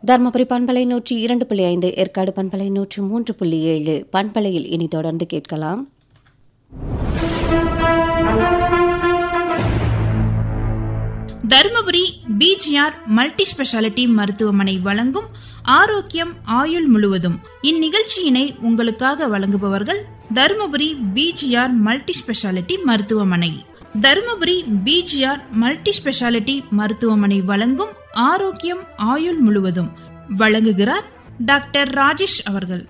தருமபுரி பண்பலை நூற்றி இரண்டு புள்ளி ஐந்து ஏற்காடு பண்பலை நூற்றி மூன்று புள்ளி ஏழு பண்பலையில் இனி தொடர்ந்து கேட்கலாம் தருமபுரி பிஜிஆர் மல்டி ஸ்பெஷாலிட்டி மருத்துவமனை வழங்கும் ஆரோக்கியம் ஆயுள் முழுவதும் இந்நிகழ்ச்சியினை உங்களுக்காக வழங்குபவர்கள் தருமபுரி பிஜிஆர் மல்டி ஸ்பெஷாலிட்டி மருத்துவமனை தருமபுரி பிஜிஆர் மல்டி ஸ்பெஷாலிட்டி மருத்துவமனை வழங்கும் ஆரோக்கியம் ஆயுள் முழுவதும் வழங்குகிறார் டாக்டர் ராஜேஷ் அவர்கள்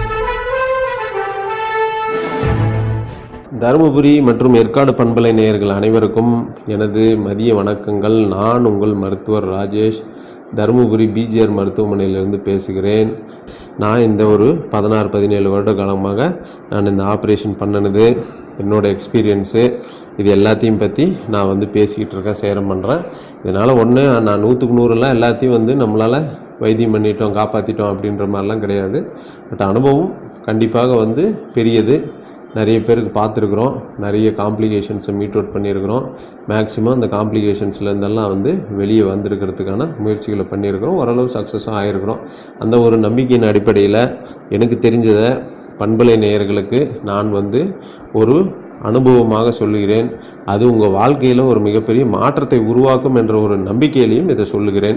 தருமபுரி மற்றும் ஏற்காடு பண்பலை நேயர்கள் அனைவருக்கும் எனது மதிய வணக்கங்கள் நான் உங்கள் மருத்துவர் ராஜேஷ் தருமபுரி பிஜிஆர் மருத்துவமனையிலிருந்து பேசுகிறேன் நான் இந்த ஒரு பதினாறு பதினேழு வருட காலமாக நான் இந்த ஆப்ரேஷன் பண்ணினது என்னோட எக்ஸ்பீரியன்ஸு இது எல்லாத்தையும் பற்றி நான் வந்து பேசிக்கிட்டு இருக்கேன் சேரம் பண்ணுறேன் இதனால் ஒன்று நான் நூற்றுக்கு நூறுலாம் எல்லாத்தையும் வந்து நம்மளால் வைத்தியம் பண்ணிட்டோம் காப்பாற்றிட்டோம் அப்படின்ற மாதிரிலாம் கிடையாது பட் அனுபவம் கண்டிப்பாக வந்து பெரியது நிறைய பேருக்கு பார்த்துருக்குறோம் நிறைய காம்ப்ளிகேஷன்ஸை மீட் அவுட் பண்ணியிருக்கிறோம் மேக்ஸிமம் அந்த காம்ப்ளிகேஷன்ஸ்லேருந்தெல்லாம் வந்து வெளியே வந்திருக்கிறதுக்கான முயற்சிகளை பண்ணியிருக்கிறோம் ஓரளவு சக்ஸஸும் ஆகிருக்கிறோம் அந்த ஒரு நம்பிக்கையின் அடிப்படையில் எனக்கு தெரிஞ்சதை பண்பலை நேயர்களுக்கு நான் வந்து ஒரு அனுபவமாக சொல்லுகிறேன் அது உங்கள் வாழ்க்கையில் ஒரு மிகப்பெரிய மாற்றத்தை உருவாக்கும் என்ற ஒரு நம்பிக்கையிலையும் இதை சொல்லுகிறேன்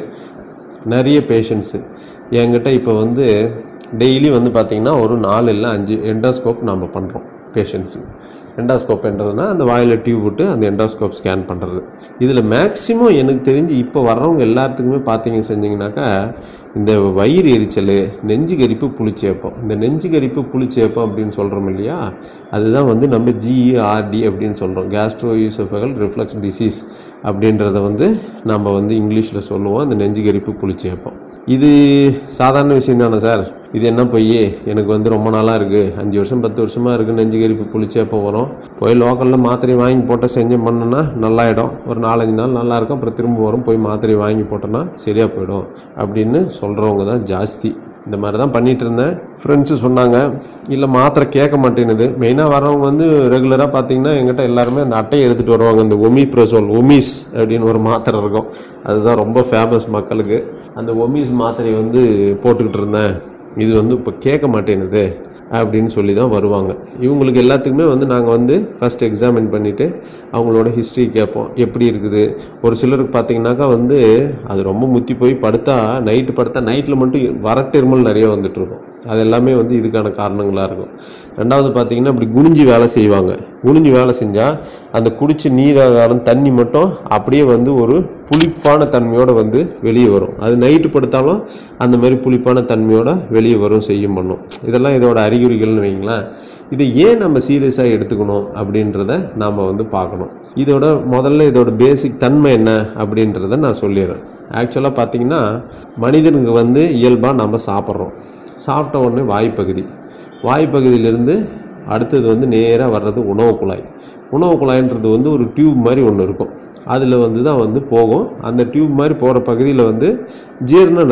நிறைய பேஷண்ட்ஸு என்கிட்ட இப்போ வந்து டெய்லி வந்து பார்த்திங்கன்னா ஒரு நாலு இல்லை அஞ்சு எண்டோஸ்கோப் நாம் பண்ணுறோம் பேஷண்ட்ஸுக்கு எண்டாஸ்கோப்ன்றதுனா அந்த வாயில் டியூப் விட்டு அந்த எண்டாஸ்கோப் ஸ்கேன் பண்ணுறது இதில் மேக்ஸிமம் எனக்கு தெரிஞ்சு இப்போ வர்றவங்க எல்லாத்துக்குமே பார்த்தீங்க செஞ்சிங்கனாக்கா இந்த வயிறு எரிச்சல் நெஞ்சு கரிப்பு புளிச்சேப்பம் இந்த நெஞ்சு கரிப்பு புளிச்சேப்பம் அப்படின்னு சொல்கிறோம் இல்லையா அதுதான் வந்து நம்ம ஜிஇஆர்டி அப்படின்னு சொல்கிறோம் கேஸ்ட்ரோ யூசோஃபகல் ரிஃப்ளக்ஸ் டிசீஸ் அப்படின்றத வந்து நம்ம வந்து இங்கிலீஷில் சொல்லுவோம் இந்த நெஞ்சு கரிப்பு புளிச்சேப்பம் இது சாதாரண விஷயம் தானே சார் இது என்ன பொய் எனக்கு வந்து ரொம்ப நாளாக இருக்குது அஞ்சு வருஷம் பத்து வருஷமாக இருக்குது நெஞ்சு கரிப்பு புளிச்சேப்பம் வரும் போய் லோக்கலில் மாத்திரை வாங்கி போட்டால் செஞ்சு பண்ணோன்னா நல்லாயிடும் ஒரு நாலஞ்சு நாள் நல்லா இருக்கும் அப்புறம் திரும்ப வரும் போய் மாத்திரை வாங்கி போட்டோன்னா சரியாக போயிடும் அப்படின்னு சொல்கிறவங்க தான் ஜாஸ்தி இந்த மாதிரி தான் பண்ணிகிட்டு இருந்தேன் ஃப்ரெண்ட்ஸு சொன்னாங்க இல்லை மாத்திரை கேட்க மாட்டேங்குது மெயினாக வரவங்க வந்து ரெகுலராக பார்த்தீங்கன்னா எங்கிட்ட எல்லாருமே அந்த அட்டையை எடுத்துகிட்டு வருவாங்க இந்த ஒமி ப்ரோசோல் ஒமிஸ் அப்படின்னு ஒரு மாத்திரை இருக்கும் அதுதான் ரொம்ப ஃபேமஸ் மக்களுக்கு அந்த ஒமிஸ் மாத்திரை வந்து போட்டுக்கிட்டு இருந்தேன் இது வந்து இப்போ கேட்க மாட்டேங்குது அப்படின்னு சொல்லி தான் வருவாங்க இவங்களுக்கு எல்லாத்துக்குமே வந்து நாங்கள் வந்து ஃபஸ்ட் எக்ஸாமின் பண்ணிவிட்டு அவங்களோட ஹிஸ்ட்ரி கேட்போம் எப்படி இருக்குது ஒரு சிலருக்கு பார்த்தீங்கன்னாக்கா வந்து அது ரொம்ப முத்தி போய் படுத்தா நைட்டு படுத்தா நைட்டில் மட்டும் வரட்டு இருமல் நிறைய வந்துட்டு இருக்கும் அது எல்லாமே வந்து இதுக்கான காரணங்களாக இருக்கும் ரெண்டாவது பார்த்தீங்கன்னா இப்படி குனிஞ்சு வேலை செய்வாங்க குனிஞ்சு வேலை செஞ்சால் அந்த குடிச்ச நீராகாரம் தண்ணி மட்டும் அப்படியே வந்து ஒரு புளிப்பான தன்மையோடு வந்து வெளியே வரும் அது நைட்டு படுத்தாலும் அந்த மாதிரி புளிப்பான தன்மையோட வெளியே வரும் செய்யும் பண்ணும் இதெல்லாம் இதோட அறிகுறிகள்னு வைங்களேன் இதை ஏன் நம்ம சீரியஸாக எடுத்துக்கணும் அப்படின்றத நாம் வந்து பார்க்கணும் இதோட முதல்ல இதோட பேசிக் தன்மை என்ன அப்படின்றத நான் சொல்லிடுறேன் ஆக்சுவலாக பார்த்தீங்கன்னா மனிதனுக்கு வந்து இயல்பாக நம்ம சாப்பிட்றோம் சாப்பிட்ட உடனே வாய்ப்பகுதி வாய்ப்பகுதியிலேருந்து அடுத்தது வந்து நேராக வர்றது உணவு குழாய் உணவு குழாய்ன்றது வந்து ஒரு டியூப் மாதிரி ஒன்று இருக்கும் அதில் வந்து தான் வந்து போகும் அந்த டியூப் மாதிரி போகிற பகுதியில் வந்து ஜீரண